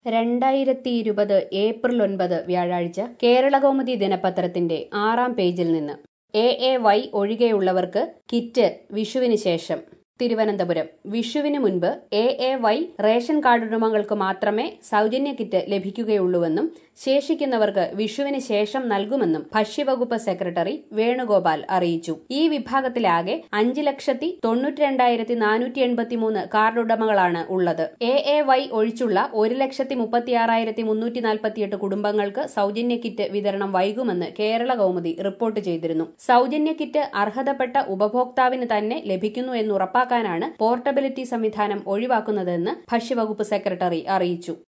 രണ്ടായിരത്തി ഇരുപത് ഏപ്രിൽ ഒൻപത് വ്യാഴാഴ്ച കേരളകൗമുദി ദിനപത്രത്തിന്റെ ആറാം പേജിൽ നിന്ന് എ എ വൈ ഒഴികെയുള്ളവർക്ക് കിറ്റ് വിഷുവിന് ശേഷം തിരുവനന്തപുരം വിഷുവിന് മുൻപ് A A Y ration card ഉടമകൾക്ക് മാത്രമേ സൗജന്യ കിറ്റ് ലഭിക്കുകയുള്ളൂവെന്നും ശേഷിക്കുന്നവർക്ക് വിഷുവിന് ശേഷം നൽകുമെന്നും ഭക്ഷ്യവകുപ്പ് സെക്രട്ടറി വേണുഗോപാൽ അറിയിച്ചു ഈ വിഭാഗത്തിലാകെ അഞ്ച് ലക്ഷത്തി തൊണ്ണൂറ്റി രണ്ടായിരത്തി നാനൂറ്റി എൺപത്തിമൂന്ന് കാർഡ് ഉടമകളാണ് ഉള്ളത് എ എ വൈ ഒഴിച്ചുള്ള ഒരു ലക്ഷത്തി മുപ്പത്തിയാറായിരത്തി മുന്നൂറ്റി നാൽപ്പത്തിയെട്ട് കുടുംബങ്ങൾക്ക് സൗജന്യ കിറ്റ് വിതരണം വൈകുമെന്ന് കേരള കൗമുദി റിപ്പോർട്ട് ചെയ്തിരുന്നു സൗജന്യ കിറ്റ് അർഹതപ്പെട്ട ഉപഭോക്താവിന് തന്നെ ലഭിക്കുന്നു എന്ന് ഉറപ്പാക്കാനാണ് പോർട്ടബിലിറ്റി സംവിധാനം ഒഴിവാക്കുന്നതെന്ന് ഭക്ഷ്യവകുപ്പ് സെക്രട്ടറി അറിയിച്ചു